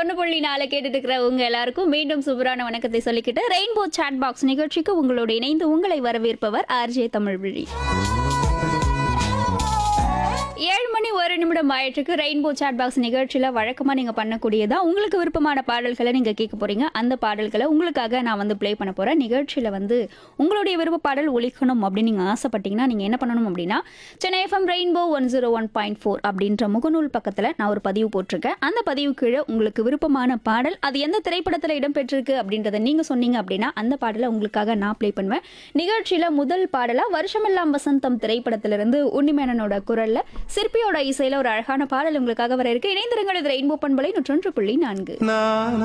ஒன்று புள்ளி நாலு கேட்டுட்டு இருக்கிற உங்க எல்லாருக்கும் மீண்டும் சூப்பரான வணக்கத்தை சொல்லிக்கிட்டு ரெயின்போ சாட் பாக்ஸ் நிகழ்ச்சிக்கு உங்களோடு இணைந்து உங்களை வரவேற்பவர் ஆர்ஜே தமிழ்விழி ஏழு மணி ஒரு நிமிடம் ஆயிட்டுருக்கு ரெயின்போ சாட் பாக்ஸ் நிகழ்ச்சியில் வழக்கமாக நீங்கள் பண்ணக்கூடியதா உங்களுக்கு விருப்பமான பாடல்களை நீங்கள் கேட்க போறீங்க அந்த பாடல்களை உங்களுக்காக நான் வந்து ப்ளே பண்ண போகிறேன் நிகழ்ச்சியில் வந்து உங்களுடைய விருப்ப பாடல் ஒலிக்கணும் அப்படின்னு நீங்கள் ஆசைப்பட்டீங்கன்னா நீங்கள் என்ன பண்ணணும் அப்படின்னா Chennai FM rainbow one zero one point four அப்படின்ற முகநூல் பக்கத்தில் நான் ஒரு பதிவு போட்டிருக்கேன் அந்த பதிவு கீழே உங்களுக்கு விருப்பமான பாடல் அது எந்த திரைப்படத்தில் இடம்பெற்றிருக்கு அப்படின்றத நீங்கள் சொன்னீங்க அப்படின்னா அந்த பாடலை உங்களுக்காக நான் ப்ளே பண்ணுவேன் நிகழ்ச்சியில் முதல் பாடலாக வருஷமெல்லாம் வசந்தம் திரைப்படத்திலிருந்து உன்னிமேனனோட குரல்ல சிற்பியோட இசையில ஒரு அழகான பாடல் உங்களுக்காக வர இருக்கு இணைந்திருங்கள் இது ரெயின்போ பண்பலை நூற்றொன்று புள்ளி நான்கு நான்